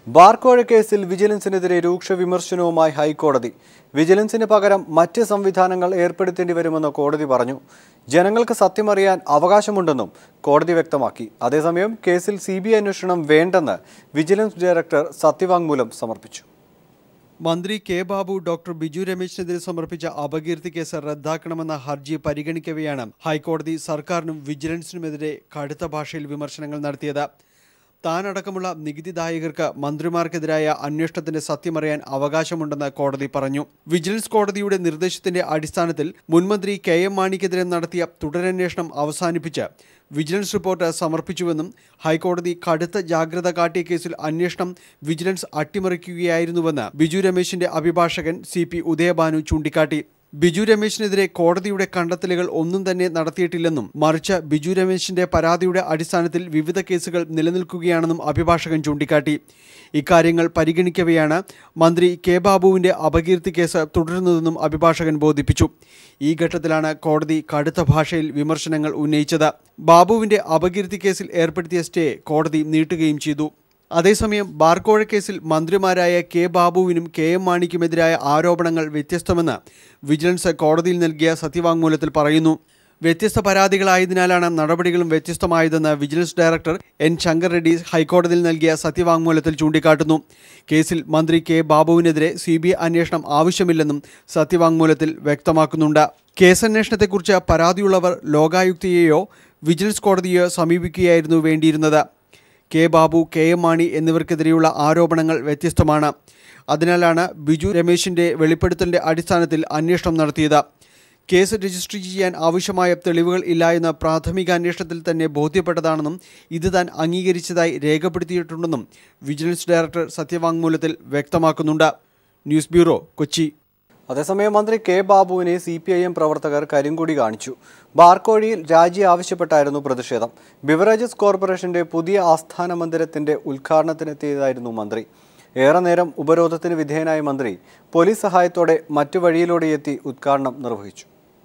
ബാർക്കോഴ കേസിൽ വിജിലൻസിനെതിരെ രൂക്ഷ വിമർശനവുമായി ഹൈക്കോടതി വിജിലൻസിന് പകരം മറ്റ് സംവിധാനങ്ങൾ ഏർപ്പെടുത്തേണ്ടി വരുമെന്ന് കോടതി പറഞ്ഞു ജനങ്ങൾക്ക് സത്യമറിയാൻ അവകാശമുണ്ടെന്നും കോടതി വ്യക്തമാക്കി അതേസമയം കേസിൽ സി അന്വേഷണം വേണ്ടെന്ന് വിജിലൻസ് ഡയറക്ടർ സത്യവാങ്മൂലം സമർപ്പിച്ചു മന്ത്രി കെ ബാബു ഡോക്ടർ ബിജു രമേശിനെതിരെ സമർപ്പിച്ച അപകീർത്തി കേസ് റദ്ദാക്കണമെന്ന ഹർജി പരിഗണിക്കവെയാണ് ഹൈക്കോടതി സർക്കാരിനും വിജിലൻസിനുമെതിരെ കടുത്ത ഭാഷയിൽ വിമർശനങ്ങൾ നടത്തിയത് താനടക്കമുള്ള നികുതിദായകർക്ക് മന്ത്രിമാർക്കെതിരായ അന്വേഷണത്തിന്റെ സത്യമറിയാൻ അവകാശമുണ്ടെന്ന് കോടതി പറഞ്ഞു വിജിലൻസ് കോടതിയുടെ നിർദ്ദേശത്തിന്റെ അടിസ്ഥാനത്തിൽ മുൻമന്ത്രി കെ എം മാണിക്കെതിരെ നടത്തിയ തുടരന്വേഷണം അവസാനിപ്പിച്ച് വിജിലൻസ് റിപ്പോർട്ട് സമർപ്പിച്ചുവെന്നും ഹൈക്കോടതി കടുത്ത ജാഗ്രത കാട്ടിയ കേസിൽ അന്വേഷണം വിജിലൻസ് അട്ടിമറിക്കുകയായിരുന്നുവെന്ന് ബിജു രമേശിന്റെ അഭിഭാഷകൻ സി പി ഉദയഭാനു ചൂണ്ടിക്കാട്ടി ബിജു രമേശിനെതിരെ കോടതിയുടെ കണ്ടെത്തലുകൾ ഒന്നും തന്നെ നടത്തിയിട്ടില്ലെന്നും മറിച്ച് ബിജു രമേശിന്റെ പരാതിയുടെ അടിസ്ഥാനത്തിൽ വിവിധ കേസുകൾ നിലനിൽക്കുകയാണെന്നും അഭിഭാഷകൻ ചൂണ്ടിക്കാട്ടി ഇക്കാര്യങ്ങൾ പരിഗണിക്കവെയാണ് മന്ത്രി കെ ബാബുവിന്റെ അപകീർത്തി കേസ് തുടരുന്നതെന്നും അഭിഭാഷകൻ ബോധിപ്പിച്ചു ഈ ഘട്ടത്തിലാണ് കോടതി കടുത്ത ഭാഷയിൽ വിമർശനങ്ങൾ ഉന്നയിച്ചത് ബാബുവിന്റെ അപകീർത്തി കേസിൽ ഏർപ്പെടുത്തിയ സ്റ്റേ കോടതി നീട്ടുകയും ചെയ്തു അതേസമയം ബാർക്കോഴ കേസിൽ മന്ത്രിമാരായ കെ ബാബുവിനും കെ എം മാണിക്കുമെതിരായ ആരോപണങ്ങൾ വ്യത്യസ്തമെന്ന് വിജിലൻസ് കോടതിയിൽ നൽകിയ സത്യവാങ്മൂലത്തിൽ പറയുന്നു വ്യത്യസ്ത പരാതികളായതിനാലാണ് നടപടികളും വ്യത്യസ്തമായതെന്ന് vigilance director N Shankar Reddy ഹൈക്കോടതിയിൽ നൽകിയ സത്യവാങ്മൂലത്തിൽ ചൂണ്ടിക്കാട്ടുന്നു കേസിൽ മന്ത്രി കെ ബാബുവിനെതിരെ സി ബി ഐ അന്വേഷണം ആവശ്യമില്ലെന്നും സത്യവാങ്മൂലത്തിൽ വ്യക്തമാക്കുന്നുണ്ട് കേസന്വേഷണത്തെക്കുറിച്ച് പരാതിയുള്ളവർ ലോകായുക്തയെയോ വിജിലൻസ് കോടതിയെയോ സമീപിക്കുകയായിരുന്നു വേണ്ടിയിരുന്നത് K Babu K M Mani എന്നിവർക്കെതിരെയുള്ള ആരോപണങ്ങൾ വ്യത്യസ്തമാണ് അതിനാലാണ് ബിജു രമേശിന്റെ വെളിപ്പെടുത്തലിന്റെ അടിസ്ഥാനത്തിൽ അന്വേഷണം നടത്തിയത് കേസ് രജിസ്റ്റർ ചെയ്യാൻ ആവശ്യമായ തെളിവുകൾ ഇല്ല എന്ന് പ്രാഥമിക അന്വേഷണത്തിൽ തന്നെ ബോധ്യപ്പെട്ടതാണെന്നും ഇത് താൻ അംഗീകരിച്ചതായി രേഖപ്പെടുത്തിയിട്ടുണ്ടെന്നും വിജിലൻസ് ഡയറക്ടർ സത്യവാങ്മൂലത്തിൽ വ്യക്തമാക്കുന്നുണ്ട് ന്യൂസ് ബ്യൂറോ കൊച്ചി അതേസമയം മന്ത്രി കെ ബാബുവിനെ സി പി ഐ എം പ്രവർത്തകർ കരിങ്കൊടി കാണിച്ചു ബാർക്കോഴിയിൽ രാജി ആവശ്യപ്പെട്ടായിരുന്നു പ്രതിഷേധം ബിവറേജസ് കോർപ്പറേഷന്റെ പുതിയ ആസ്ഥാന മന്ദിരത്തിന്റെ ഉദ്ഘാടനത്തിനെത്തിയതായിരുന്നു മന്ത്രി ഏറെ നേരം ഉപരോധത്തിന് വിധേയനായ മന്ത്രി പോലീസ് സഹായത്തോടെ മറ്റു വഴിയിലൂടെ എത്തി ഉദ്ഘാടനം നിർവഹിച്ചു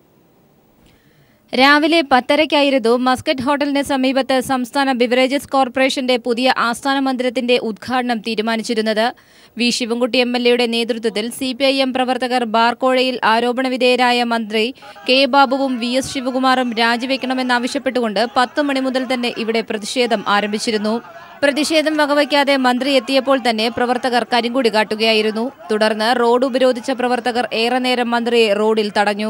രാവിലെ പത്തരയ്ക്കായിരുന്നു മസ്കറ്റ് ഹോട്ടലിന് സമീപത്ത് സംസ്ഥാന ബിവറേജസ് കോർപ്പറേഷന്റെ പുതിയ ആസ്ഥാന മന്ദിരത്തിന്റെ ഉദ്ഘാടനം തീരുമാനിച്ചിരുന്നത് വി ശിവൻകുട്ടി എം എൽ എയുടെ നേതൃത്വത്തിൽ സി പി ഐ എം പ്രവർത്തകർ ബാർക്കോഴയിൽ ആരോപണവിധേയരായ മന്ത്രി കെ ബാബുവും വി എസ് ശിവകുമാറും രാജിവെക്കണമെന്നാവശ്യപ്പെട്ടുകൊണ്ട് പത്ത് മണി മുതൽ തന്നെ ഇവിടെ പ്രതിഷേധം ആരംഭിച്ചിരുന്നു പ്രതിഷേധം വകവയ്ക്കാതെ മന്ത്രി എത്തിയപ്പോൾ തന്നെ പ്രവർത്തകർ കരിങ്കുടി കാട്ടുകയായിരുന്നു തുടർന്ന് റോഡ് ഉപരോധിച്ച പ്രവർത്തകർ ഏറെ നേരം മന്ത്രിയെ റോഡിൽ തടഞ്ഞു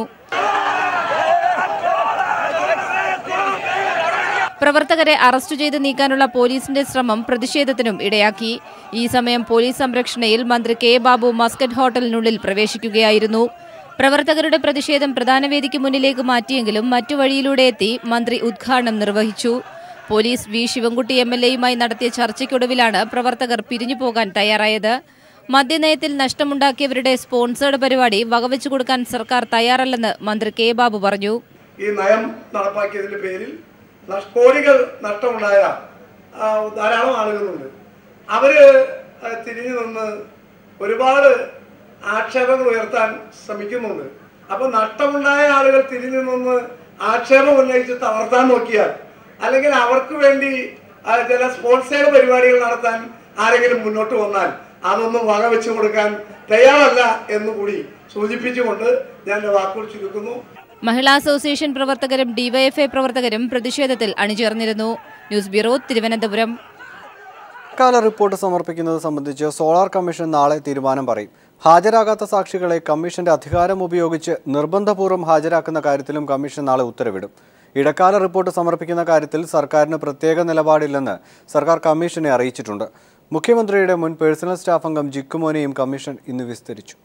പ്രവർത്തകരെ അറസ്റ്റ് ചെയ്ത് നീക്കാനുള്ള പോലീസിന്റെ ശ്രമം പ്രതിഷേധത്തിനും ഇടയാക്കി ഈ സമയം പോലീസ് സംരക്ഷണയിൽ മന്ത്രി കെ ബാബു മസ്കറ്റ് ഹോട്ടലിനുള്ളിൽ പ്രവേശിക്കുകയായിരുന്നു പ്രവർത്തകരുടെ പ്രതിഷേധം പ്രധാന വേദിക്ക് മുന്നിലേക്ക് മാറ്റിയെങ്കിലും മറ്റു വഴിയിലൂടെ എത്തി മന്ത്രി ഉദ്ഘാടനം നിർവഹിച്ചു police V Sivankutty M L എയുമായി നടത്തിയ ചർച്ചയ്ക്കൊടുവിലാണ് പ്രവർത്തകർ പിരിഞ്ഞു പോകാൻ തയ്യാറായത് മദ്യനയത്തിൽ നഷ്ടമുണ്ടാക്കിയവരുടെ സ്പോൺസേഡ് പരിപാടി വകവെച്ചു കൊടുക്കാൻ സർക്കാർ തയ്യാറല്ലെന്ന് മന്ത്രി കെ ബാബു പറഞ്ഞു ഈ നയം നടപ്പാക്കിയതിന്റെ പേരിൽ നഷ്- കോടികൾ നഷ്ടമുണ്ടായ ആ, ധാരാളം ആളുകളുണ്ട് അവര് ആ, തിരിഞ്ഞു നിന്ന് ഒരുപാട് ആക്ഷേപങ്ങൾ ഉയർത്താൻ ശ്രമിക്കുന്നുണ്ട് അപ്പൊ നഷ്ടമുണ്ടായ ആളുകൾ തിരിഞ്ഞു നിന്ന് ആക്ഷേപം ഉന്നയിച്ച് തളർത്താൻ നോക്കിയാൽ അല്ലെങ്കിൽ അവർക്ക് വേണ്ടി ആ, ചില സ്പോൺസേഡ് പരിപാടികൾ നടത്താൻ ആരെങ്കിലും മുന്നോട്ട് വന്നാൽ അതൊന്നും വകവെച്ചു കൊടുക്കാൻ തയ്യാറല്ല എന്നുകൂടി സൂചിപ്പിച്ചുകൊണ്ട് ഞാൻ എൻ്റെ വാക്കുകൾ ചുരുക്കുന്നു മഹിളാ അസോസിയേഷൻ പ്രവർത്തകരും ഡിവൈഎഫ്ഐ പ്രവർത്തകരും പ്രതിഷേധത്തിൽ അണിചേർന്നിരുന്നു ന്യൂസ് ബ്യൂറോ തിരുവനന്തപുരം കാല റിപ്പോർട്ട് സമർപ്പിക്കുന്നത് സംബന്ധിച്ച് സോളാർ കമ്മീഷൻ നാളെ തീരുമാനം പറയും ഹാജരാകാത്ത സാക്ഷികളെ കമ്മീഷന്റെ അധികാരം ഉപയോഗിച്ച് നിർബന്ധപൂർവ്വം ഹാജരാക്കുന്ന കാര്യത്തിലും കമ്മീഷൻ നാളെ ഉത്തരവിടും ഇടക്കാല റിപ്പോർട്ട് സമർപ്പിക്കുന്ന കാര്യത്തിൽ സർക്കാരിന് പ്രത്യേക നിലപാടില്ലെന്ന് സർക്കാർ കമ്മീഷനെ അറിയിച്ചിട്ടുണ്ട് മുഖ്യമന്ത്രിയുടെ മുൻ പേഴ്സണൽ സ്റ്റാഫ് അംഗം ജിക്കുമോനെയും കമ്മീഷൻ ഇന്ന് വിസ്തരിച്ചു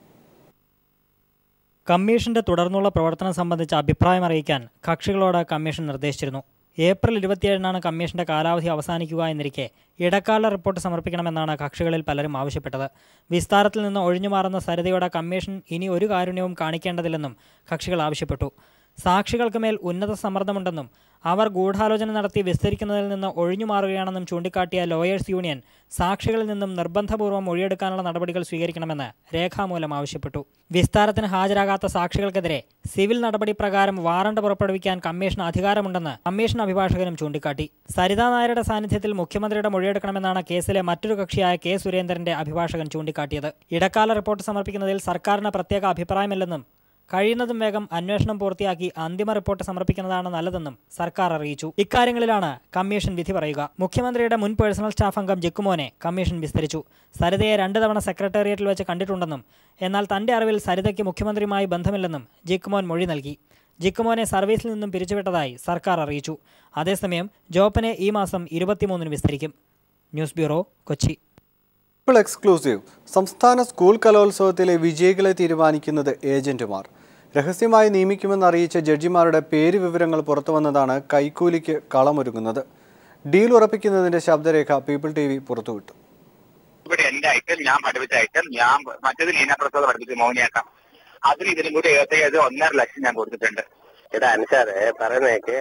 കമ്മീഷന്റെ തുടർന്നുള്ള പ്രവർത്തനം സംബന്ധിച്ച അഭിപ്രായം അറിയിക്കാൻ കക്ഷികളോട് കമ്മീഷൻ നിർദ്ദേശിച്ചിരുന്നു ഏപ്രിൽ ഇരുപത്തിയേഴിനാണ് കമ്മീഷന്റെ കാലാവധി അവസാനിക്കുക എന്നിരിക്കെ ഇടക്കാല റിപ്പോർട്ട് സമർപ്പിക്കണമെന്നാണ് കക്ഷികളിൽ പലരും ആവശ്യപ്പെട്ടത് വിസ്താരത്തിൽ നിന്ന് ഒഴിഞ്ഞുമാറുന്ന സരിതയോടെ കമ്മീഷൻ ഇനി ഒരു കാരുണ്യവും കാണിക്കേണ്ടതില്ലെന്നും കക്ഷികൾ ആവശ്യപ്പെട്ടു സാക്ഷികൾക്ക് മേൽ ഉന്നത സമ്മർദ്ദമുണ്ടെന്നും അവർ ഗൂഢാലോചന നടത്തി വിസ്തരിക്കുന്നതിൽ നിന്ന് ഒഴിഞ്ഞു മാറുകയാണെന്നും ചൂണ്ടിക്കാട്ടിയ ലോയേഴ്സ് യൂണിയൻ സാക്ഷികളിൽ നിന്നും നിർബന്ധപൂർവ്വം മൊഴിയെടുക്കാനുള്ള നടപടികൾ സ്വീകരിക്കണമെന്ന് രേഖാമൂലം ആവശ്യപ്പെട്ടു വിസ്താരത്തിന് ഹാജരാകാത്ത സാക്ഷികൾക്കെതിരെ സിവിൽ നടപടി പ്രകാരം വാറണ്ട് പുറപ്പെടുവിക്കാൻ കമ്മീഷന് അധികാരമുണ്ടെന്ന് കമ്മീഷൻ അഭിഭാഷകനും ചൂണ്ടിക്കാട്ടി സരിതാ നായരുടെ സാന്നിധ്യത്തിൽ മുഖ്യമന്ത്രിയുടെ മൊഴിയെടുക്കണമെന്നാണ് കേസിലെ മറ്റൊരു കക്ഷിയായ കെ സുരേന്ദ്രന്റെ അഭിഭാഷകൻ ചൂണ്ടിക്കാട്ടിയത് ഇടക്കാല റിപ്പോർട്ട് സമർപ്പിക്കുന്നതിൽ സർക്കാരിന് പ്രത്യേക അഭിപ്രായമില്ലെന്നും കഴിയുന്നതും വേഗം അന്വേഷണം പൂർത്തിയാക്കി അന്തിമ റിപ്പോർട്ട് സമർപ്പിക്കുന്നതാണ് നല്ലതെന്നും സർക്കാർ അറിയിച്ചു ഇക്കാര്യങ്ങളിലാണ് കമ്മീഷൻ വിധി പറയുക മുഖ്യമന്ത്രിയുടെ മുൻ പേഴ്സണൽ സ്റ്റാഫ് അംഗം ജിക്കുമോനെ കമ്മീഷൻ വിസ്തരിച്ചു സരിതയെ രണ്ട് തവണ സെക്രട്ടേറിയറ്റിൽ വെച്ച് കണ്ടിട്ടുണ്ടെന്നും എന്നാൽ തന്റെ അറിവിൽ സരിതയ്ക്ക് മുഖ്യമന്ത്രിയുമായി ബന്ധമില്ലെന്നും ജിക്കുമോൻ മൊഴി നൽകി ജിക്കുമോനെ സർവീസിൽ നിന്നും പിരിച്ചുവിട്ടതായി സർക്കാർ അറിയിച്ചു അതേസമയം ജോപ്പനെ ഈ മാസം ഇരുപത്തിമൂന്നിന് വിസ്തരിക്കും ന്യൂസ് ബ്യൂറോ കൊച്ചി ഇപ്പോൾ എക്സ്ക്ലൂസീവ് സംസ്ഥാന സ്കൂൾ കലോത്സവത്തിലെ വിജയികളെ തീരുമാനിക്കുന്നത് ഏജന്റുമാർ രഹസ്യമായി നിയമിക്കുമെന്ന് അറിയിച്ച ജഡ്ജിമാരുടെ പേര് വിവരങ്ങൾ പുറത്തുവന്നതാണ് കൈക്കൂലിക്ക് കളമൊരുങ്ങുന്നത് ഡീൽ ഉറപ്പിക്കുന്നതിന്റെ ശബ്ദരേഖ പീപ്പിൾ ടി വി പുറത്തുവിട്ടു ഇവിടെ എന്റെ ഐറ്റം ഞാൻ പഠിപ്പിച്ച ഐറ്റം ഞാൻ മറ്റേത് ലീന പ്രസാദ് പഠിപ്പിച്ച മോഹിനിയാട്ടം അതിന് ഇതിനും കൂടി ഏകദേശം ഒന്നര ലക്ഷം ഞാൻ കൊടുത്തിട്ടുണ്ട് എടാ അനുസാരെ പറയുന്നേക്ക്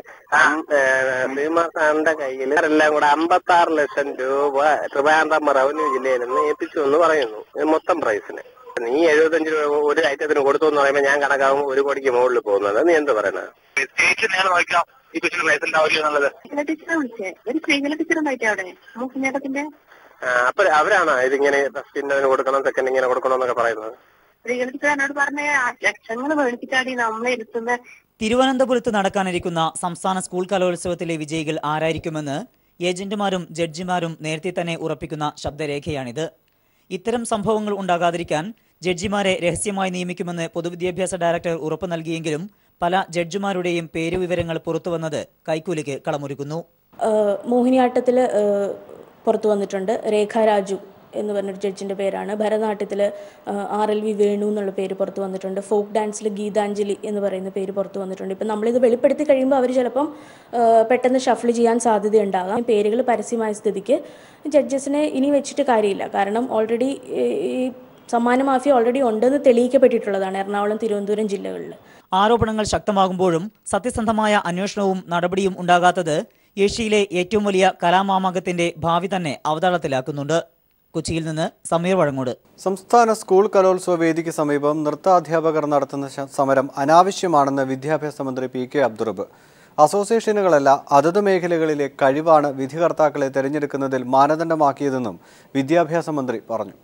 ഭീമ സാറിന്റെ കയ്യിൽ എല്ലാം കൂടെ അമ്പത്തി ആറ് ലക്ഷം രൂപ ട്രിവാൻഡ്രം റവന്യൂ ജില്ലയിൽ നിന്ന് ഏൽപ്പിച്ചു എന്ന് പറയുന്നു ഇത് മൊത്തം പ്രൈസിന് നീ എഴുപത്തഞ്ച് രൂപ ഒരു ഐറ്റത്തിന് കൊടുത്തു എന്ന് പറയുമ്പോൾ ഞാൻ കണക്കാവും ഒരു കോടിക്ക് മുകളിൽ പോകുന്നത് നീ എന്ത് പറയണത് സ്റ്റേറ്റ് നിങ്ങൾ നോക്കാം ഈ കൊച്ചിന് പൈസ ഉണ്ടാവില്ല എന്നുള്ളത് ശ്രീകല ടീച്ചറെ വിളിച്ചേ ഒരു ശ്രീകല ടീച്ചർ ഉണ്ടായിട്ടേ അവിടെ മോഹിനിയാട്ടത്തിന്റെ ആ, അപ്പൊ അവരാണോ ഇതിങ്ങനെ ഫസ്റ്റ് ഇന്നതിന് കൊടുക്കണം സെക്കൻഡ് ഇങ്ങനെ കൊടുക്കണം എന്നൊക്കെ പറയുന്നത് ശ്രീകല ടീച്ചർ എന്നോട് പറഞ്ഞ ലക്ഷങ്ങൾ മേടിച്ചിട്ടാണ് ഈ നമ്മളെ ഇരുത്തുന്ന തിരുവനന്തപുരത്ത് നടക്കാനിരിക്കുന്ന സംസ്ഥാന സ്കൂൾ കലോത്സവത്തിലെ വിജയികൾ ആരായിരിക്കുമെന്ന് ഏജന്റുമാരും ജഡ്ജിമാരും നേരത്തെ തന്നെ ഉറപ്പിക്കുന്ന ശബ്ദരേഖയാണിത് ഇത്തരം സംഭവങ്ങൾ ഉണ്ടാകാതിരിക്കാൻ ജഡ്ജിമാരെ രഹസ്യമായി നിയമിക്കുമെന്ന് പൊതുവിദ്യാഭ്യാസ ഡയറക്ടർ ഉറപ്പു നൽകിയെങ്കിലും പല ജഡ്ജിമാരുടെയും പേരുവിവരങ്ങൾ പുറത്തുവന്നത് കൈക്കൂലിക്ക് കളമൊരുക്കുന്നു മോഹിനിയാട്ടത്തിൽ പുറത്തു വന്നിട്ടുണ്ട് രേഖ രാജു എന്ന് പറഞ്ഞൊരു ജഡ്ജിൻ്റെ പേരാണ് ഭരതനാട്യത്തിൽ ആർ എൽ വി വേണു എന്നുള്ള പേര് പുറത്തു വന്നിട്ടുണ്ട് ഫോക്ക് ഡാൻസിൽ ഗീതാഞ്ജലി എന്ന് പറയുന്ന പേര് പുറത്തു വന്നിട്ടുണ്ട് ഇപ്പം നമ്മളിത് വെളിപ്പെടുത്തി കഴിയുമ്പോൾ അവർ ചിലപ്പം ആ, പെട്ടെന്ന് ഷഫിൾ ചെയ്യാൻ സാധ്യതയുണ്ടാകാം പേരുകൾ പരസ്യമായ സ്ഥിതിക്ക് ജഡ്ജസിനെ ഇനി വെച്ചിട്ട് കാര്യമില്ല കാരണം ഓൾറെഡി ഈ സമ്മാന മാഫിയ ഓൾറെഡി ഉണ്ടെന്ന് തെളിയിക്കപ്പെട്ടിട്ടുള്ളതാണ് എറണാകുളം തിരുവനന്തപുരം ജില്ലകളിൽ ആരോപണങ്ങൾ ശക്തമാകുമ്പോഴും സത്യസന്ധമായ അന്വേഷണവും നടപടിയും ഉണ്ടാകാത്തത് ഏഷ്യയിലെ ഏറ്റവും വലിയ കലാമാമാങ്കത്തിന്റെ ഭാവി തന്നെ അവതാളത്തിലാക്കുന്നുണ്ട് കൊച്ചിയിൽ നിന്ന് സമീർ വഴങ്ങോട് സംസ്ഥാന സ്കൂൾ കലോത്സവ വേദിക്ക് സമീപം നൃത്താധ്യാപകർ നടത്തുന്ന ശ- സമരം അനാവശ്യമാണെന്ന് വിദ്യാഭ്യാസ മന്ത്രി പി കെ അബ്ദുറബ് അസോസിയേഷനുകളല്ല അതത് മേഖലകളിലെ കഴിവാണ് വിധികർത്താക്കളെ തിരഞ്ഞെടുക്കുന്നതിൽ മാനദണ്ഡമാക്കിയതെന്നും വിദ്യാഭ്യാസ മന്ത്രി പറഞ്ഞു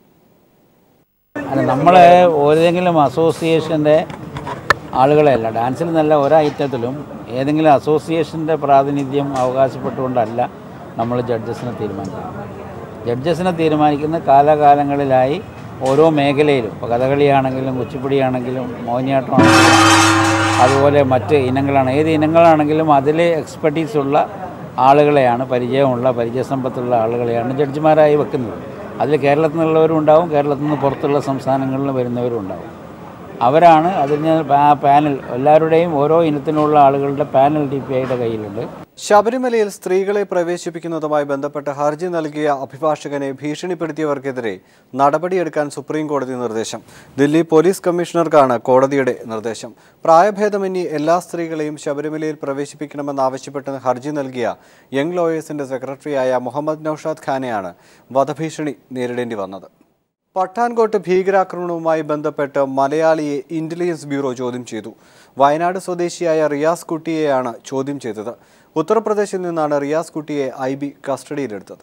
അല്ല നമ്മൾ ഏതെങ്കിലും അസോസിയേഷൻ്റെ ആളുകളെയല്ല ഡാൻസിൽ നല്ല ഒരു ഐറ്റത്തിലും ഏതെങ്കിലും അസോസിയേഷൻ്റെ പ്രാതിനിധ്യം അവകാശപ്പെട്ടുകൊണ്ടല്ല നമ്മൾ ജഡ്ജസിനെ തീരുമാനിക്കുന്നത് ജഡ്ജസിനെ തീരുമാനിക്കുന്ന കാലാകാലങ്ങളിലായി ഓരോ മേഖലയിലും ഇപ്പോൾ കഥകളിയാണെങ്കിലും കുച്ചിപ്പുടിയാണെങ്കിലും മോഹിനിയാട്ടമാണെങ്കിലും അതുപോലെ മറ്റ് ഇനങ്ങളാണ് ഏത് ഇനങ്ങളാണെങ്കിലും അതിൽ എക്സ്പെർട്ടീസ് ഉള്ള ആളുകളെയാണ് പരിചയമുള്ള പരിചയസമ്പത്തുള്ള ആളുകളെയാണ് ജഡ്ജിമാരായി വെക്കുന്നത് അതിൽ കേരളത്തിൽ നിന്നുള്ളവരും ഉണ്ടാവും കേരളത്തിൽ നിന്ന് പുറത്തുള്ള സംസ്ഥാനങ്ങളിൽ വരുന്നവരും ഉണ്ടാവും അവരാണ് അതിന് പാ- പാനൽ എല്ലാവരുടെയും ഓരോ ഇനത്തിനുള്ള ആളുകളുടെ പാനൽ ഡി പി ഐയുടെ കയ്യിലുണ്ട് ശബരിമലയിൽ സ്ത്രീകളെ പ്രവേശിപ്പിക്കുന്നതുമായി ബന്ധപ്പെട്ട് ഹർജി നൽകിയ അഭിഭാഷകനെ ഭീഷണിപ്പെടുത്തിയവർക്കെതിരെ നടപടിയെടുക്കാൻ സുപ്രീം കോടതി നിർദ്ദേശം ദില്ലി പോലീസ് കമ്മീഷണർക്കാണ് കോടതിയുടെ നിർദ്ദേശം പ്രായഭേദമന്യേ എല്ലാ സ്ത്രീകളെയും ശബരിമലയിൽ പ്രവേശിപ്പിക്കണമെന്നാവശ്യപ്പെട്ട് ഹർജി നൽകിയ യങ് ലോയേഴ്സിന്റെ സെക്രട്ടറിയായ മുഹമ്മദ് നൌഷാദ് ഖാനെയാണ് വധഭീഷണി നേരിടേണ്ടി വന്നത് പട്ടാൻകോട്ട് ഭീകരാക്രമണവുമായി ബന്ധപ്പെട്ട് മലയാളിയെ ഇന്റലിജൻസ് ബ്യൂറോ ചോദ്യം ചെയ്തു വയനാട് സ്വദേശിയായ റിയാസ് കുട്ടിയെയാണ് ചോദ്യം ചെയ്തത് ഉത്തർപ്രദേശിൽ നിന്നാണ് റിയാസ് കുട്ടിയെ ഐ ബി കസ്റ്റഡിയിലെടുത്തത്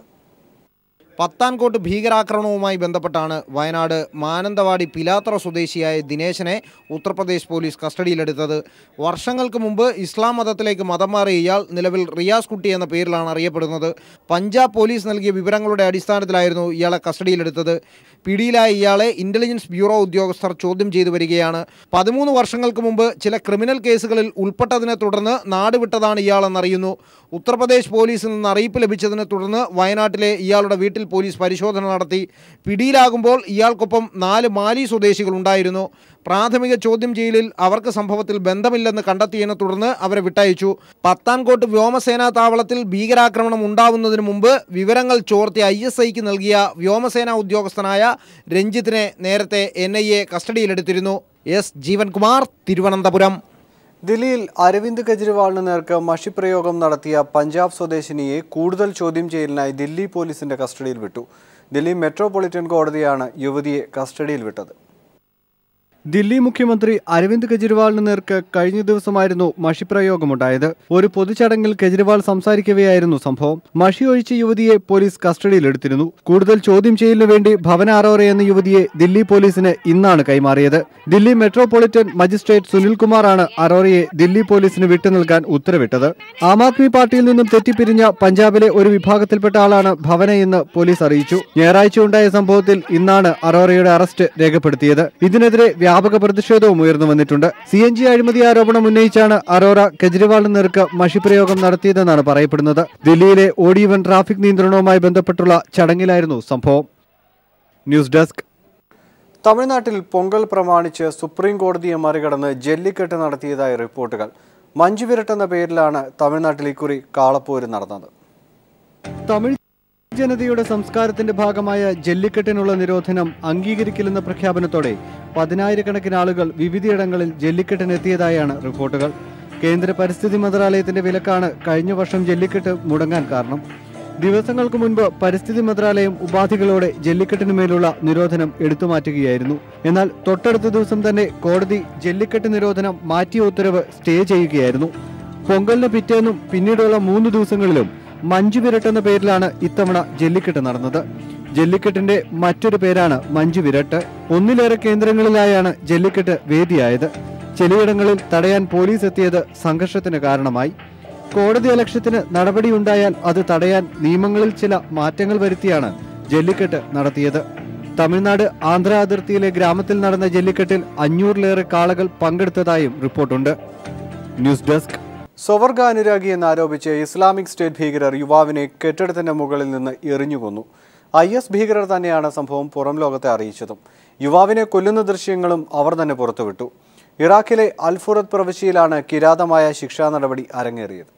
പത്താൻകോട്ട് ഭീകരാക്രമണവുമായി ബന്ധപ്പെട്ടാണ് വയനാട് മാനന്തവാടി പിലാത്ര സ്വദേശിയായ ദിനേശനെ ഉത്തർപ്രദേശ് പോലീസ് കസ്റ്റഡിയിലെടുത്തത് വർഷങ്ങൾക്ക് മുമ്പ് ഇസ്ലാം മതത്തിലേക്ക് മതം മാറിയ ഇയാൾ നിലവിൽ റിയാസ് കുട്ടി എന്ന പേരിലാണ് അറിയപ്പെടുന്നത് പഞ്ചാബ് പോലീസ് നൽകിയ വിവരങ്ങളുടെ അടിസ്ഥാനത്തിലായിരുന്നു ഇയാളെ കസ്റ്റഡിയിലെടുത്തത് പിടിയിലായ ഇയാളെ ഇന്റലിജൻസ് ബ്യൂറോ ഉദ്യോഗസ്ഥർ ചോദ്യം ചെയ്തു വരികയാണ് പതിമൂന്ന് വർഷങ്ങൾക്ക് മുമ്പ് ചില ക്രിമിനൽ കേസുകളിൽ ഉൾപ്പെട്ടതിനെ തുടർന്ന് നാടുവിട്ടതാണ് ഇയാളെന്നറിയുന്നു ഉത്തർപ്രദേശ് പോലീസിൽ നിന്ന് അറിയിപ്പ് ലഭിച്ചതിനെ തുടർന്ന് വയനാട്ടിലെ ഇയാളുടെ വീട്ടിൽ പോലീസ് പരിശോധന നടത്തി പിടിയിലാകുമ്പോൾ ഇയാൾക്കൊപ്പം നാല് മാലി സ്വദേശികൾ ഉണ്ടായിരുന്നു പ്രാഥമിക ചോദ്യം ചെയ്യലിൽ അവർക്ക് സംഭവത്തിൽ ബന്ധമില്ലെന്ന് കണ്ടെത്തിയതിനെ തുടർന്ന് അവരെ വിട്ടയച്ചു പത്താൻകോട്ട് വ്യോമസേനാ താവളത്തിൽ ഭീകരാക്രമണം ഉണ്ടാവുന്നതിന് മുമ്പ് വിവരങ്ങൾ ചോർത്തി ഐ എസ് ഐക്ക് നൽകിയ വ്യോമസേനാ ഉദ്യോഗസ്ഥനായ രഞ്ജിത്തിനെ നേരത്തെ എൻ ഐ എ കസ്റ്റഡിയിലെടുത്തിരുന്നു എസ് ജീവൻകുമാർ തിരുവനന്തപുരം ദില്ലിയിൽ അരവിന്ദ് കെജ്രിവാളിന് നേർക്ക് മഷിപ്രയോഗം നടത്തിയ പഞ്ചാബ് സ്വദേശിനിയെ കൂടുതൽ ചോദ്യം ചെയ്യലിനായി ദില്ലി പോലീസിന്റെ കസ്റ്റഡിയിൽ വിട്ടു ദില്ലി മെട്രോപൊളിറ്റൻ കോടതിയാണ് യുവതിയെ കസ്റ്റഡിയിൽ വിട്ടത് ദില്ലി മുഖ്യമന്ത്രി അരവിന്ദ് കെജ്രിവാളിന് നേർക്ക് കഴിഞ്ഞ ദിവസമായിരുന്നു മഷിപ്രയോഗമുണ്ടായത് ഒരു പൊതുചടങ്ങിൽ കെജ്രിവാൾ സംസാരിക്കവെയായിരുന്നു സംഭവം മഷി ഒഴിച്ച യുവതിയെ പോലീസ് കസ്റ്റഡിയിലെടുത്തിരുന്നു കൂടുതൽ ചോദ്യം ചെയ്യലിനു വേണ്ടി ഭവന അറോറ എന്ന യുവതിയെ ദില്ലി പോലീസിന് ഇന്നാണ് കൈമാറിയത് ദില്ലി മെട്രോപൊളിറ്റൻ മജിസ്ട്രേറ്റ് സുനിൽകുമാറാണ് അറോറയെ ദില്ലി പോലീസിന് വിട്ടു നൽകാൻ ഉത്തരവിട്ടത് ആം ആദ്മി പാർട്ടിയിൽ നിന്നും തെറ്റിപ്പിരിഞ്ഞ പഞ്ചാബിലെ ഒരു വിഭാഗത്തിൽപ്പെട്ട ആളാണ് ഭവന എന്ന് പോലീസ് അറിയിച്ചു ഞായറാഴ്ച ഉണ്ടായ സംഭവത്തിൽ ഇന്നാണ് അറോറയുടെ അറസ്റ്റ് രേഖപ്പെടുത്തിയത് ഇതിനെതിരെ വ്യാപക പ്രതിഷേധവും ഉയർന്നു വന്നിട്ടുണ്ട് സി എൻ ജി അഴിമതി ആരോപണം ഉന്നയിച്ചാണ് അറോറ കെജ്രിവാളിന് നേർക്ക് മഷിപ്രയോഗം നടത്തിയതെന്നാണ് പറയപ്പെടുന്നത് ദില്ലിയിലെ ഓഡി വൺ ട്രാഫിക് നിയന്ത്രണവുമായി ബന്ധപ്പെട്ടുള്ള ചടങ്ങിലായിരുന്നു സംഭവം ന്യൂസ് ഡെസ്ക് തമിഴ്നാട്ടിൽ പൊങ്കൽ പ്രമാണിച്ച് സുപ്രീം കോടതിയെ മറികടന്ന് ജല്ലിക്കെട്ട് നടത്തിയതായി റിപ്പോർട്ടുകൾ മഞ്ജുവിരട്ട് എന്ന പേരിലാണ് തമിഴ്നാട്ടിൽ ഇക്കുറി കാളപ്പോര് നടന്നത് തമിഴ് ജനതയുടെ സംസ്കാരത്തിന്റെ ഭാഗമായ ജല്ലിക്കെട്ടിനുള്ള നിരോധനം അംഗീകരിക്കില്ലെന്ന പ്രഖ്യാപനത്തോടെ പതിനായിരക്കണക്കിന് ആളുകൾ വിവിധയിടങ്ങളിൽ ജല്ലിക്കെട്ടിനെത്തിയതായാണ് റിപ്പോർട്ടുകൾ കേന്ദ്ര പരിസ്ഥിതി മന്ത്രാലയത്തിന്റെ വിലക്കാണ് കഴിഞ്ഞ വർഷം ജല്ലിക്കെട്ട് മുടങ്ങാൻ കാരണം ദിവസങ്ങൾക്ക് മുൻപ് പരിസ്ഥിതി മന്ത്രാലയം ഉപാധികളോടെ ജല്ലിക്കെട്ടിന് മേലുള്ള നിരോധനം എടുത്തുമാറ്റുകയായിരുന്നു എന്നാൽ തൊട്ടടുത്ത ദിവസം തന്നെ കോടതി ജല്ലിക്കെട്ട് നിരോധനം മാറ്റിയ ഉത്തരവ് സ്റ്റേ ചെയ്യുകയായിരുന്നു പൊങ്കലിന് പിറ്റേന്നും പിന്നീടുള്ള മൂന്ന് ദിവസങ്ങളിലും മഞ്ജു വിരട്ട് എന്ന പേരിലാണ് ഇത്തവണ ജല്ലിക്കെട്ട് നടന്നത് ജല്ലിക്കെട്ടിന്റെ മറ്റൊരു പേരാണ് മഞ്ജു വിരട്ട് ഒന്നിലേറെ കേന്ദ്രങ്ങളിലായാണ് ജല്ലിക്കെട്ട് വേദിയായത് ചിലയിടങ്ങളിൽ തടയാൻ പോലീസ് എത്തിയത് സംഘർഷത്തിന് കാരണമായി കോടതി അലക്ഷ്യത്തിന് നടപടിയുണ്ടായാൽ അത് തടയാൻ നിയമങ്ങളിൽ ചില മാറ്റങ്ങൾ വരുത്തിയാണ് ജല്ലിക്കെട്ട് നടത്തിയത് തമിഴ്നാട് ആന്ധ്ര അതിർത്തിയിലെ ഗ്രാമത്തിൽ നടന്ന ജല്ലിക്കെട്ടിൽ അഞ്ഞൂറിലേറെ കാളകൾ പങ്കെടുത്തതായും റിപ്പോർട്ടുണ്ട് ന്യൂസ് ഡെസ്ക് സ്വവർഗ അനുരാഗി എന്നാരോപിച്ച് ഇസ്ലാമിക് സ്റ്റേറ്റ് ഭീകരർ യുവാവിനെ കെട്ടിടത്തിന്റെ മുകളിൽ നിന്ന് എറിഞ്ഞുകൊന്നു ഐ എസ് ഭീകരർ തന്നെയാണ് സംഭവം പുറം ലോകത്തെ അറിയിച്ചതും യുവാവിനെ കൊല്ലുന്ന ദൃശ്യങ്ങളും അവർ തന്നെ പുറത്തുവിട്ടു ഇറാഖിലെ അൽഫുറത്ത് പ്രവിശ്യയിലാണ് കിരാതമായ ശിക്ഷാ നടപടി അരങ്ങേറിയത്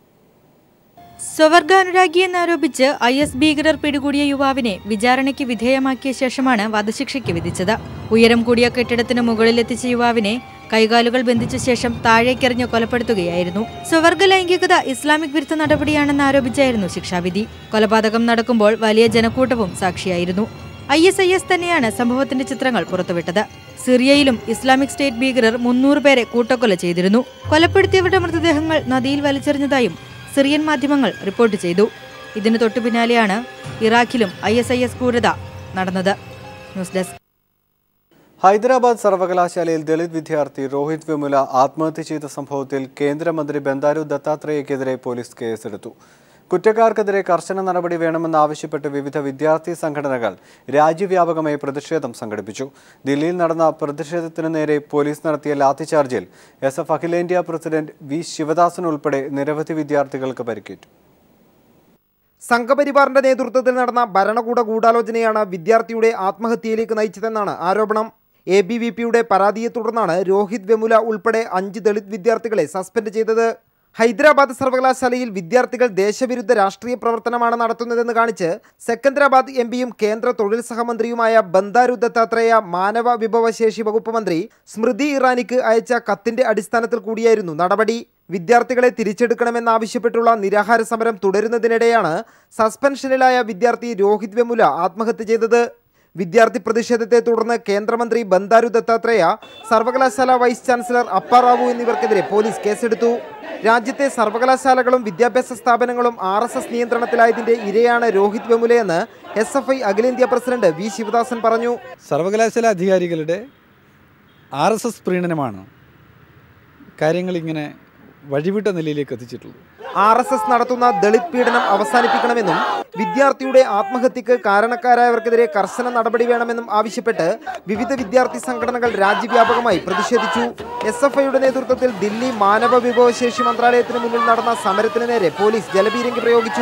സ്വവർഗാനുരാഗി എന്നാരോപിച്ച് ഐ എസ് ഭീകരർ പിടികൂടിയ യുവാവിനെ വിചാരണയ്ക്ക് വിധേയമാക്കിയ ശേഷമാണ് വധശിക്ഷയ്ക്ക് വിധിച്ചത് ഉയരം കൂടിയ കെട്ടിടത്തിന് മുകളിലെത്തിച്ച യുവാവിനെ കൈകാലുകൾ ബന്ധിച്ച ശേഷം താഴേക്കെറിഞ്ഞ് കൊലപ്പെടുത്തുകയായിരുന്നു സ്വവർഗ ലൈംഗികത ഇസ്ലാമിക് വിരുദ്ധ നടപടിയാണെന്ന് ആരോപിച്ചായിരുന്നു ശിക്ഷാവിധി കൊലപാതകം നടക്കുമ്പോൾ വലിയ ജനക്കൂട്ടവും സാക്ഷിയായിരുന്നു ഐ എസ് ഐ എസ് തന്നെയാണ് സംഭവത്തിന്റെ ചിത്രങ്ങൾ പുറത്തുവിട്ടത് സിറിയയിലും ഇസ്ലാമിക് സ്റ്റേറ്റ് ഭീകരർ മുന്നൂറ് പേരെ കൂട്ടക്കൊല ചെയ്തിരുന്നു കൊലപ്പെടുത്തിയവരുടെ മൃതദേഹങ്ങൾ നദിയിൽ വലിച്ചെറിഞ്ഞതായും സിറിയൻ മാധ്യമങ്ങൾ റിപ്പോർട്ട് ചെയ്തു ഇതിന് തൊട്ടു പിന്നാലെയാണ് ഇറാഖിലും ഐ എസ് ഐ എസ് ക്രൂരത നടന്നത് ന്യൂസ് ഡെസ്ക് ഹൈദരാബാദ് സർവകലാശാലയിൽ ദളിത് വിദ്യാർത്ഥി രോഹിത് വിമുല ആത്മഹത്യ ചെയ്ത സംഭവത്തിൽ കേന്ദ്രമന്ത്രി ബന്ദാരു ദത്താത്രേയക്കെതിരെ പോലീസ് കേസെടുത്തു കുറ്റക്കാർക്കെതിരെ കർശന നടപടി വേണമെന്നാവശ്യപ്പെട്ട് വിവിധ വിദ്യാർത്ഥി സംഘടനകൾ രാജ്യവ്യാപകമായി പ്രതിഷേധം സംഘടിപ്പിച്ചു ദില്ലിയിൽ നടന്ന പ്രതിഷേധത്തിന് നേരെ പോലീസ് നടത്തിയ ലാത്തിചാർജിൽ എസ് എഫ് അഖിലേന്ത്യാ പ്രസിഡന്റ് വി ശിവദാസൻ ഉൾപ്പെടെ നിരവധി വിദ്യാർത്ഥികൾക്ക് പരിക്കേറ്റു സംഘപരിവാറിന്റെ നേതൃത്വത്തിൽ നടന്ന ഭരണകൂട ഗൂഢാലോചനയാണ് വിദ്യാർത്ഥിയുടെ ആത്മഹത്യയിലേക്ക് നയിച്ചതെന്നാണ് ആരോപണം എ ബി വി പിയുടെ പരാതിയെ തുടർന്നാണ് രോഹിത് വെമുല ഉൾപ്പെടെ അഞ്ച് ദളിത് വിദ്യാർത്ഥികളെ സസ്പെൻഡ് ചെയ്തത് ഹൈദരാബാദ് സർവകലാശാലയിൽ വിദ്യാർത്ഥികൾ ദേശവിരുദ്ധ രാഷ്ട്രീയ പ്രവർത്തനമാണ് നടത്തുന്നതെന്ന് കാണിച്ച് സെക്കന്ദരാബാദ് എം പിയും കേന്ദ്ര തൊഴിൽ സഹമന്ത്രിയുമായ ബന്ദാരു ദത്താത്രേയ മാനവ വിഭവശേഷി വകുപ്പ് മന്ത്രി സ്മൃതി ഇറാനിക്ക് അയച്ച കത്തിന്റെ അടിസ്ഥാനത്തിൽ കൂടിയായിരുന്നു നടപടി വിദ്യാർത്ഥികളെ തിരിച്ചെടുക്കണമെന്നാവശ്യപ്പെട്ടുള്ള നിരാഹാര സമരം തുടരുന്നതിനിടെയാണ് സസ്പെൻഷനിലായ വിദ്യാർത്ഥി രോഹിത് വെമുല ആത്മഹത്യ ചെയ്തത് വിദ്യാർത്ഥി പ്രതിഷേധത്തെ തുടർന്ന് കേന്ദ്രമന്ത്രി ബന്ദാരു ദത്താത്രേയ സർവകലാശാല വൈസ് ചാൻസലർ അപ്പാറാവു എന്നിവർക്കെതിരെ പോലീസ് കേസെടുത്തു രാജ്യത്തെ സർവകലാശാലകളും വിദ്യാഭ്യാസ സ്ഥാപനങ്ങളും ആർ എസ് എസ് നിയന്ത്രണത്തിലായതിന്റെ ഇരയാണ് രോഹിത് വെമുലയെന്ന് എസ് എഫ് ഐ അഖിലേന്ത്യാ പ്രസിഡന്റ് വി ശിവദാസൻ പറഞ്ഞു സർവകലാശാല അധികാരികളുടെ ആർ എസ് എസ് പ്രീണനമാണ് കാര്യങ്ങൾ ഇങ്ങനെ വഴിവിട്ട നിലയിലേക്ക് എത്തിച്ചിട്ടുള്ളത് ആർ എസ് എസ് നടത്തുന്ന ദളിത് പീഡനം അവസാനിപ്പിക്കണമെന്നും വിദ്യാർത്ഥിയുടെ ആത്മഹത്യക്ക് കാരണക്കാരായവർക്കെതിരെ കർശന നടപടി വേണമെന്നും ആവശ്യപ്പെട്ട് വിവിധ വിദ്യാർത്ഥി സംഘടനകൾ രാജ്യവ്യാപകമായി പ്രതിഷേധിച്ചു എസ് എഫ് ഐയുടെ നേതൃത്വത്തിൽ ദില്ലി മാനവ വിഭവശേഷി മന്ത്രാലയത്തിന് മുന്നിൽ നടന്ന സമരത്തിന് നേരെ പോലീസ് ജലപീരങ്കി പ്രയോഗിച്ചു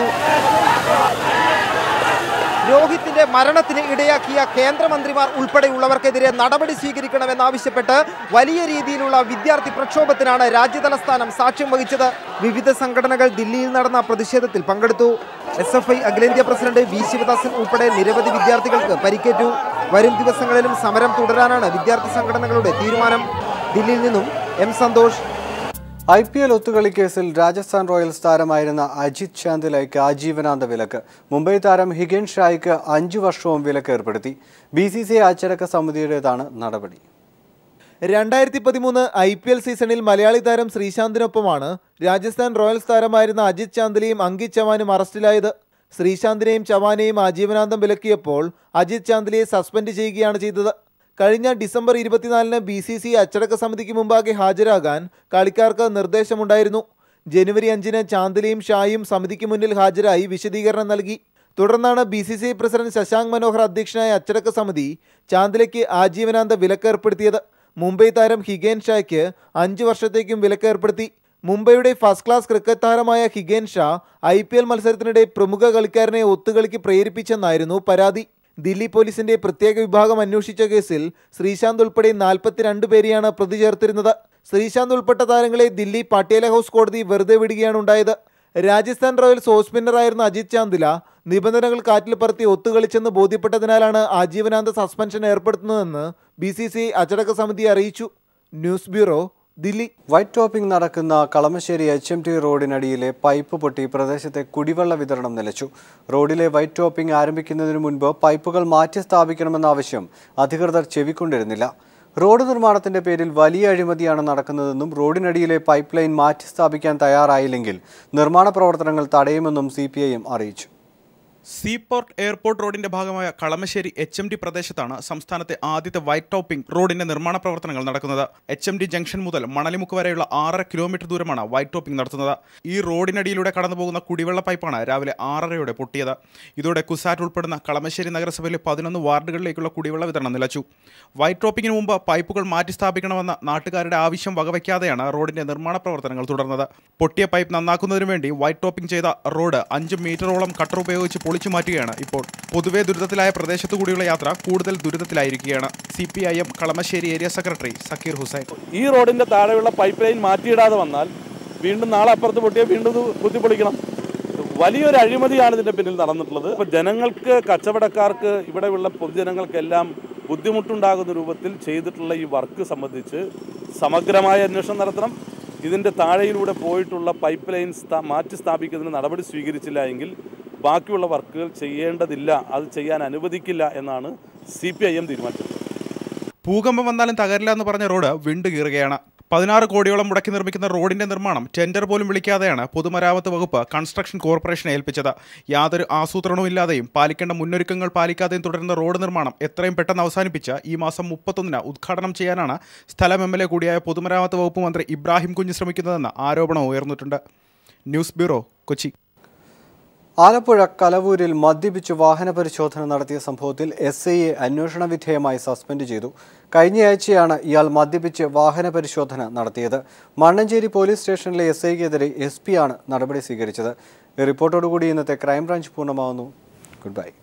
രോഹിത്തിന്റെ മരണത്തിന് ഇടയാക്കിയ കേന്ദ്രമന്ത്രിമാർ ഉൾപ്പെടെയുള്ളവർക്കെതിരെ നടപടി സ്വീകരിക്കണമെന്നാവശ്യപ്പെട്ട് വലിയ രീതിയിലുള്ള വിദ്യാർത്ഥി പ്രക്ഷോഭത്തിനാണ് രാജ്യതലസ്ഥാനം സാക്ഷ്യം വഹിച്ചത് വിവിധ സംഘടനകൾ ദില്ലിയിൽ നടന്ന പ്രതിഷേധത്തിൽ പങ്കെടുത്തു എസ് എഫ് ഐ അഖിലേന്ത്യാ പ്രസിഡന്റ് വി ശിവദാസൻ ഉൾപ്പെടെ നിരവധി വിദ്യാർത്ഥികൾക്ക് പരിക്കേറ്റു വരും ദിവസങ്ങളിലും സമരം തുടരാനാണ് വിദ്യാർത്ഥി സംഘടനകളുടെ തീരുമാനം ദില്ലിയിൽ നിന്നും M Santhosh I P L ഒത്തുകളി കേസിൽ രാജസ്ഥാൻ റോയൽസ് താരമായിരുന്ന അജിത് ചാന്ദിലയ്ക്ക് ആജീവനാന്ത വിലക്ക് മുംബൈ താരം ഹിഗൻ ഷായ്ക്ക് അഞ്ചു വർഷവും വിലക്ക് ഏർപ്പെടുത്തി ബി സി സി അച്ചടക്ക സമിതിയുടേതാണ് നടപടി രണ്ടായിരത്തി പതിമൂന്ന് ഐ പി എൽ സീസണിൽ മലയാളി താരം ശ്രീശാന്തിനൊപ്പമാണ് രാജസ്ഥാൻ റോയൽസ് താരമായിരുന്ന അജിത് ചാന്ദിലയും അങ്കിത് ചവാനും അറസ്റ്റിലായത് ശ്രീശാന്തിനെയും ചവാനെയും ആജീവനാന്തം വിലക്കിയപ്പോൾ അജിത് ചാന്ദിലയെ സസ്പെൻഡ് ചെയ്യുകയാണ് ചെയ്തത് കഴിഞ്ഞ ഡിസംബർ ഇരുപത്തിനാലിന് ബി സി സി അച്ചടക്ക സമിതിക്ക് മുമ്പാകെ ഹാജരാകാൻ കളിക്കാർക്ക് നിർദ്ദേശമുണ്ടായിരുന്നു ജനുവരി അഞ്ചിന് ചാന്ദിലയും ഷായും സമിതിക്ക് മുന്നിൽ ഹാജരായി വിശദീകരണം നൽകി തുടർന്നാണ് B C C president Shashank Manohar അധ്യക്ഷനായ അച്ചടക്ക സമിതി ചാന്ദിലയ്ക്ക് ആജീവനാന്ത വിലക്ക് ഏർപ്പെടുത്തിയത് മുംബൈ താരം ഹിഗേൻ ഷായ്ക്ക് അഞ്ചു വർഷത്തേക്കും വിലക്ക് ഏർപ്പെടുത്തി മുംബൈയുടെ ഫസ്റ്റ് ക്ലാസ് ക്രിക്കറ്റ് താരമായ Hiken Shah I P L മത്സരത്തിനിടെ പ്രമുഖ കളിക്കാരനെ ഒത്തുകളിക്ക് പ്രേരിപ്പിച്ചെന്നായിരുന്നു പരാതി ദില്ലി പോലീസിന്റെ പ്രത്യേക വിഭാഗം അന്വേഷിച്ച കേസിൽ ശ്രീശാന്ത് ഉൾപ്പെടെ നാൽപ്പത്തിരണ്ട് പേരെയാണ് പ്രതി ചേർത്തിരുന്നത് ശ്രീശാന്ത് ഉൾപ്പെട്ട താരങ്ങളെ ദില്ലി പട്ടേല ഹൗസ് കോടതി വെറുതെ വിടുകയാണ് ഉണ്ടായത് രാജസ്ഥാൻ റോയൽസ് ഓഫ് സ്പിന്നറായിരുന്ന അജിത് ചാന്ദില നിബന്ധനകൾ കാറ്റിൽ പറത്തി ഒത്തുകളിച്ചെന്ന് ബോധ്യപ്പെട്ടതിനാലാണ് ആജീവനാന്ത സസ്പെൻഷൻ ഏർപ്പെടുത്തുന്നതെന്ന് ബി സി സി അച്ചടക്ക സമിതി അറിയിച്ചു news bureau Delhi white topping നടക്കുന്ന കളമശ്ശേരി എച്ച് എം ടി റോഡിനടിയിലെ പൈപ്പ് പൊട്ടി പ്രദേശത്തെ കുടിവെള്ള വിതരണം നിലച്ചു റോഡിലെ വൈറ്റ് ടോപ്പിംഗ് ആരംഭിക്കുന്നതിന് മുൻപ് പൈപ്പുകൾ മാറ്റി സ്ഥാപിക്കണമെന്ന ആവശ്യം അധികൃതർ ചെവിക്കൊണ്ടിരുന്നില്ല റോഡ് നിർമ്മാണത്തിന്റെ പേരിൽ വലിയ അഴിമതിയാണ് നടക്കുന്നതെന്നും റോഡിനടിയിലെ പൈപ്പ് ലൈൻ മാറ്റി സ്ഥാപിക്കാൻ തയ്യാറായില്ലെങ്കിൽ നിർമ്മാണ പ്രവർത്തനങ്ങൾ തടയുമെന്നും സി അറിയിച്ചു സീപോർട്ട് എയർപോർട്ട് റോഡിന്റെ ഭാഗമായ കളമശ്ശേരി എച്ച് എം ഡി പ്രദേശത്താണ് സംസ്ഥാനത്തെ ആദ്യത്തെ വൈറ്റ് ടോപ്പിംഗ് റോഡിന്റെ നിർമ്മാണ പ്രവർത്തനങ്ങൾ നടക്കുന്നത് എച്ച് എം ഡി ജംഗ്ഷൻ മുതൽ മണലിമുക്ക് വരെയുള്ള ആറര കിലോമീറ്റർ ദൂരമാണ് വൈറ്റ് ടോപ്പിംഗ് നടത്തുന്നത് ഈ റോഡിനടിയിലൂടെ കടന്നുപോകുന്ന കുടിവെള്ള പൈപ്പാണ് രാവിലെ ആറരയോടെ പൊട്ടിയത് ഇതോടെ കുസാറ്റ് ഉൾപ്പെടുന്ന കളമശ്ശേരി നഗരസഭയിലെ പതിനൊന്ന് വാർഡുകളിലേക്കുള്ള കുടിവെള്ള വിതരണം നിലച്ചു വൈറ്റ് ടോപ്പിംഗിന് മുമ്പ് പൈപ്പുകൾ മാറ്റി സ്ഥാപിക്കണമെന്ന നാട്ടുകാരുടെ ആവശ്യം വകവയ്ക്കാതെയാണ് റോഡിന്റെ നിർമ്മാണ പ്രവർത്തനങ്ങൾ തുടർന്നത് പൊട്ടിയ പൈപ്പ് നന്നാക്കുന്നതിന് വേണ്ടി വൈറ്റ് ടോപ്പിംഗ് ചെയ്ത റോഡ് അഞ്ച് മീറ്ററോളം കട്ടർ ഉപയോഗിച്ച് പൊളിച്ചു മാറ്റുകയാണ് ഇപ്പോൾ പൊതുവെ ദുരിതത്തിലായ പ്രദേശത്തു കൂടിയുള്ള യാത്ര കൂടുതൽ ദുരിതത്തിലായിരിക്കുകയാണ് C P I M Kalamassery area secretary Zakir Hussain ഈ റോഡിന്റെ താഴെയുള്ള പൈപ്പ് ലൈൻ മാറ്റിയിടാതെ വന്നാൽ വീണ്ടും നാളെ അപ്പുറത്ത് പൊട്ടിയാൽ വീണ്ടും ഇത് കുത്തിപ്പൊളിക്കണം വലിയൊരു അഴിമതിയാണ് ഇതിന്റെ പിന്നിൽ നടന്നിട്ടുള്ളത് ഇപ്പൊ ജനങ്ങൾക്ക് കച്ചവടക്കാർക്ക് ഇവിടെയുള്ള പൊതുജനങ്ങൾക്കെല്ലാം ബുദ്ധിമുട്ടുണ്ടാകുന്ന രൂപത്തിൽ ചെയ്തിട്ടുള്ള ഈ വർക്ക് സംബന്ധിച്ച് സമഗ്രമായ അന്വേഷണം നടത്തണം ഇതിന്റെ താഴെയിലൂടെ പോയിട്ടുള്ള പൈപ്പ് ലൈൻ സ്ഥാ മാറ്റി സ്ഥാപിക്കുന്നതിന് നടപടി സ്വീകരിച്ചില്ല എങ്കിൽ ബാക്കിയുള്ള വർക്കുകൾ ചെയ്യേണ്ടതില്ല അത് ചെയ്യാൻ അനുവദിക്കില്ല എന്നാണ് സി പി ഐ എം തീരുമാനിച്ചത് ഭൂകമ്പം വന്നാലും തകരില്ല എന്ന് പറഞ്ഞ റോഡ് വിണ്ടു കീറുകയാണ് പതിനാറ് കോടിയോളം മുടക്കി നിർമ്മിക്കുന്ന റോഡിന്റെ നിർമ്മാണം ടെൻഡർ പോലും വിളിക്കാതെയാണ് പൊതുമരാമത്ത് വകുപ്പ് കൺസ്ട്രക്ഷൻ കോർപ്പറേഷനെ ഏൽപ്പിച്ചത് യാതൊരു ആസൂത്രണവും ഇല്ലാതെയും പാലിക്കേണ്ട മുന്നൊരുക്കങ്ങൾ പാലിക്കാതെയും തുടരുന്ന റോഡ് നിർമ്മാണം എത്രയും പെട്ടെന്ന് അവസാനിപ്പിച്ച് ഈ മാസം മുപ്പത്തൊന്നിന് ഉദ്ഘാടനം ചെയ്യാനാണ് സ്ഥലം എം എൽ എ കൂടിയായ പൊതുമരാമത്ത് വകുപ്പ് മന്ത്രി ഇബ്രാഹിം കുഞ്ഞ് ശ്രമിക്കുന്നതെന്ന് ആരോപണം ഉയർന്നിട്ടുണ്ട് ന്യൂസ് ബ്യൂറോ കൊച്ചി ആലപ്പുഴ കലവൂരിൽ മദ്യപിച്ച് വാഹന പരിശോധന നടത്തിയ സംഭവത്തിൽ എസ് ഐയെ അന്വേഷണ വിധേയമായി സസ്പെൻഡ് ചെയ്തു കഴിഞ്ഞയാഴ്ചയാണ് ഇയാൾ മദ്യപിച്ച് വാഹന പരിശോധന നടത്തിയത് മണ്ണഞ്ചേരി പോലീസ് സ്റ്റേഷനിലെ എസ് ഐക്കെതിരെ എസ് പി ആണ് നടപടി സ്വീകരിച്ചത് ഈ റിപ്പോർട്ടോടുകൂടി ഇന്നത്തെ ക്രൈംബ്രാഞ്ച് പൂർണ്ണമാവുന്നു ഗുഡ് ബൈ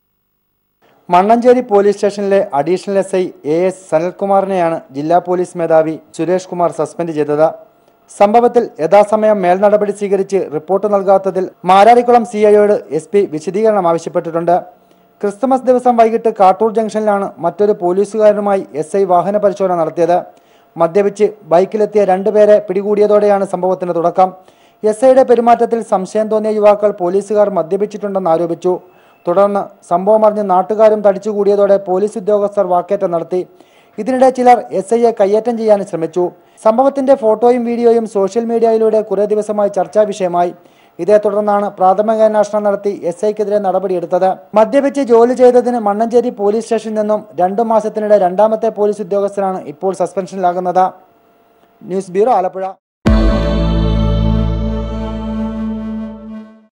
മണ്ണഞ്ചേരി പോലീസ് സ്റ്റേഷനിലെ additional S I A S സനൽകുമാറിനെയാണ് ജില്ലാ പോലീസ് മേധാവി സുരേഷ് കുമാർ സസ്പെൻഡ് ചെയ്തത് സംഭവത്തിൽ യഥാസമയം മേൽനടപടി സ്വീകരിച്ച് റിപ്പോർട്ട് നൽകാത്തതിൽ മാരാരിക്കുളം സി ഐയോട് എസ് പി വിശദീകരണം ആവശ്യപ്പെട്ടിട്ടുണ്ട് ക്രിസ്തുമസ് ദിവസം വൈകിട്ട് കാട്ടൂർ ജംഗ്ഷനിലാണ് മറ്റൊരു പോലീസുകാരനുമായി എസ് ഐ വാഹന പരിശോധന നടത്തിയത് മദ്യപിച്ച് ബൈക്കിലെത്തിയ രണ്ടുപേരെ പിടികൂടിയതോടെയാണ് സംഭവത്തിന് തുടക്കം എസ് ഐയുടെ പെരുമാറ്റത്തിൽ സംശയം തോന്നിയ യുവാക്കൾ പോലീസുകാർ മദ്യപിച്ചിട്ടുണ്ടെന്ന് ആരോപിച്ചു തുടർന്ന് സംഭവം അറിഞ്ഞ് നാട്ടുകാരും തടിച്ചുകൂടിയതോടെ പോലീസ് ഉദ്യോഗസ്ഥർ വാക്കേറ്റം നടത്തി ഇതിനിടെ ചിലർ എസ് ഐയെ കയ്യേറ്റം ചെയ്യാൻ ശ്രമിച്ചു സംഭവത്തിന്റെ ഫോട്ടോയും വീഡിയോയും സോഷ്യൽ മീഡിയയിലൂടെ കുറേ ദിവസമായി ചർച്ചാ വിഷയമായി ഇതേ തുടർന്നാണ് പ്രാഥമിക അന്വേഷണം നടത്തി എസ് ഐക്കെതിരെ നടപടിയെടുത്തത് മദ്യപിച്ച് ജോലി ചെയ്തതിന് മണ്ണഞ്ചേരി പോലീസ് സ്റ്റേഷനിൽ നിന്നും രണ്ടു മാസത്തിനിടെ രണ്ടാമത്തെ പോലീസ് ഉദ്യോഗസ്ഥനാണ് ഇപ്പോൾ സസ്പെൻഷനിലാകുന്നത് ന്യൂസ് ബ്യൂറോ ആലപ്പുഴ